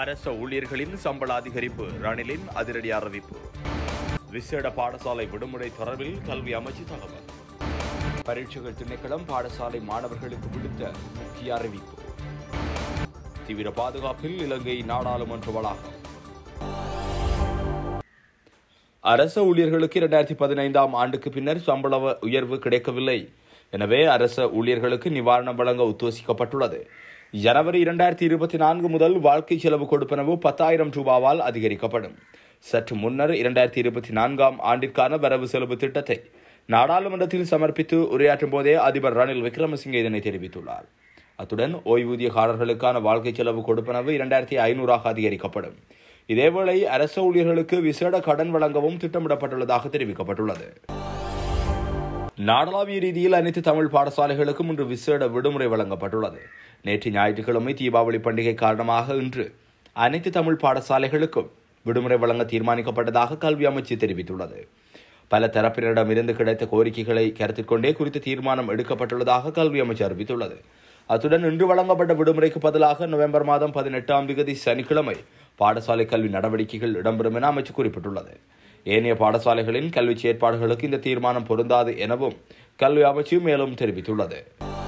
அரச ஊழியர்களின் சம்பள அதிகரிப்பு ரணிலின் அதிரடி அறிவிப்பு விசேட பாடசாலை விடுமுறை தொடர்பில் கல்வி அமைச்சு தகவல் பரீட்சைகள் திணைக்களம் பாடசாலை மாணவர்களுக்கு விடுத்த முக்கிய அறிவிப்பு தீவிர பாதுகாப்பில் இலங்கை நாடாளுமன்ற வளாகம் அரச ஊழியர்களுக்கு இரண்டாயிரத்தி பதினைந்தாம் ஆண்டுக்கு பின்னர் சம்பள உயர்வு கிடைக்கவில்லை எனவே அரச ஊழியர்களுக்கு நிவாரணம் வழங்க உத்தேசிக்கப்பட்டுள்ளது ஜனவரி இரண்டாயிரத்தி இருபத்தி நான்கு முதல் வாழ்க்கை செலவு கொடுப்பனவு பத்தாயிரம் ரூபாவால் அதிகரிக்கப்படும் சற்று முன்னர் இரண்டாயிரத்தி இருபத்தி நான்காம் ஆண்டிற்கான வரவு செலவு திட்டத்தை நாடாளுமன்றத்தில் சமர்ப்பித்து உரையாற்றும் போதே அதிபர் ரணில் விக்ரமசிங்கே இதனை தெரிவித்துள்ளார் அத்துடன் ஓய்வூதியக்காரர்களுக்கான வாழ்க்கை செலவு கொடுப்பனவு இரண்டாயிரத்தி ஐநூறாக அதிகரிக்கப்படும் இதேவேளை அரச ஊழியர்களுக்கு விசேட கடன் வழங்கவும் திட்டமிடப்பட்டுள்ளதாக தெரிவிக்கப்பட்டுள்ளது நாடளாவிய ரீதியில் அனைத்து தமிழ் பாடசாலைகளுக்கும் இன்று விசேட விடுமுறை வழங்கப்பட்டுள்ளது நேற்று ஞாயிற்றுக்கிழமை தீபாவளி பண்டிகை காரணமாக இன்று அனைத்து தமிழ் பாடசாலைகளுக்கும் விடுமுறை வழங்க தீர்மானிக்கப்பட்டதாக கல்வி அமைச்சு தெரிவித்துள்ளது பல தரப்பினரிடமிருந்து கிடைத்த கோரிக்கைகளை கருத்தில் கொண்டே குறித்த தீர்மானம் எடுக்கப்பட்டுள்ளதாக கல்வி அமைச்சு அறிவித்துள்ளது அத்துடன் இன்று வழங்கப்பட்ட விடுமுறைக்கு பதிலாக நவம்பர் மாதம் பதினெட்டாம் தேதி சனிக்கிழமை பாடசாலை கல்வி நடவடிக்கைகள் இடம்பெறும் என அமைச்சு குறிப்பிட்டுள்ளது ஏனைய பாடசாலைகளின் கல்வி செயற்பாடுகளுக்கு இந்த தீர்மானம் பொருந்தாது எனவும் கல்வி அமைச்சு மேலும் தெரிவித்துள்ளது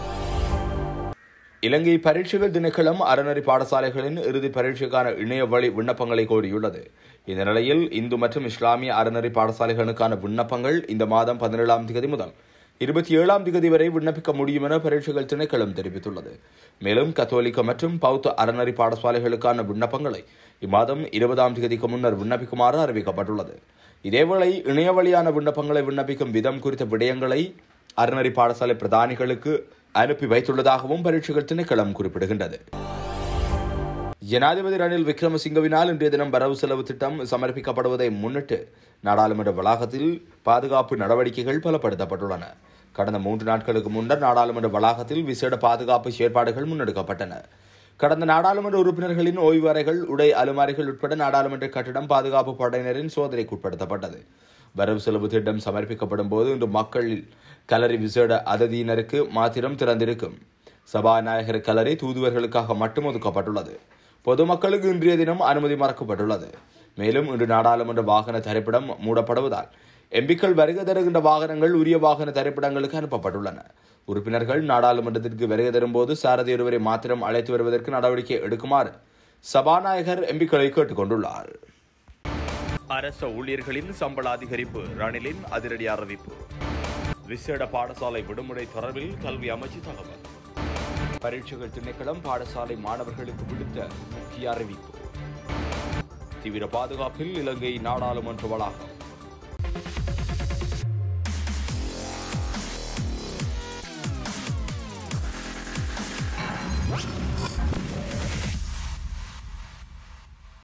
இலங்கை பரீட்சைகள் திணைக்களம் அறநெறி பாடசாலைகளின் இறுதி பரீட்சைக்கான இணைய வழி விண்ணப்பங்களை கோரியுள்ளது இந்த நிலையில் இந்து மற்றும் இஸ்லாமிய அறநெறி பாடசாலைகளுக்கான விண்ணப்பங்கள் இந்த மாதம் பதினேழாம் தேதி முதல் இருபத்தி ஏழாம் தேதி வரை விண்ணப்பிக்க முடியும் என பரீட்சைகள் திணைக்களம் தெரிவித்துள்ளது மேலும் கத்தோலிக்க மற்றும் பௌத்த அறநெறி பாடசாலைகளுக்கான விண்ணப்பங்களை இம்மாதம் இருபதாம் தேதிக்கு முன்னர் விண்ணப்பிக்குமாறு அறிவிக்கப்பட்டுள்ளது இதேவேளை இணைய வழியான விண்ணப்பங்களை விண்ணப்பிக்கும் விதம் குறித்த விடயங்களை அறநெறி பாடசாலை பிரதானிகளுக்கு அனுப்பி வைத்துள்ளதாகவும் பரீட்சைகள் திணைக்களம் குறிப்பிடுகின்றது ஜனாதிபதி ரணில் விக்ரமசிங்கவினால் இன்றைய தினம் வரவு செலவு திட்டம் சமர்ப்பிக்கப்படுவதை முன்னிட்டு நாடாளுமன்ற வளாகத்தில் பாதுகாப்பு நடவடிக்கைகள் பலப்படுத்தப்பட்டுள்ளன கடந்த மூன்று நாட்களுக்கு முன்னர் நாடாளுமன்ற வளாகத்தில் விசேட பாதுகாப்பு செயற்பாடுகள் முன்னெடுக்கப்பட்டன கடந்த நாடாளுமன்ற உறுப்பினர்களின் ஓய்வு அறைகள் உடை அலுமாரிகள் உட்பட நாடாளுமன்ற கட்டிடம் பாதுகாப்பு படையினரின் சோதனைக்கு உட்படுத்தப்பட்டது வரவு செலவு திட்டம் சமர்ப்பிக்கப்படும் போது இன்று மக்களில் கலரி விசேட அததியினருக்கு மாத்திரம் திறந்திருக்கும் சபாநாயகர் கலரி தூதுவர்களுக்காக மட்டும் ஒதுக்கப்பட்டுள்ளது பொதுமக்களுக்கு இன்றைய தினம் அனுமதி மறக்கப்பட்டுள்ளது மேலும் இன்று நாடாளுமன்ற வாகன தரிப்பிடம் மூடப்படுவதால் எம்பிக்கள் வருகை தருகின்ற வாகனங்கள் உரிய வாகன தரிப்பிடங்களுக்கு அனுப்பப்பட்டுள்ளன உறுப்பினர்கள் நாடாளுமன்றத்திற்கு வருகை தரும்போது சாரதி ஒருவரை மாத்திரம் அழைத்து வருவதற்கு நடவடிக்கை எடுக்குமாறு சபாநாயகர் எம்பிக்களை கேட்டுக் கொண்டுள்ளார் அரச ஊழியர்களின் சம்பள அதிகரிப்பு ரணிலின் அதிரடி அறிவிப்பு விசேட பாடசாலை விடுமுறை தொடர்பில் கல்வி அமைச்சு தகவல் பரீட்சைகள் திணைக்களம் பாடசாலை மாணவர்களுக்கு விடுத்த முக்கிய அறிவிப்பு தீவிர பாதுகாப்பில் இலங்கை நாடாளுமன்ற வளாகம்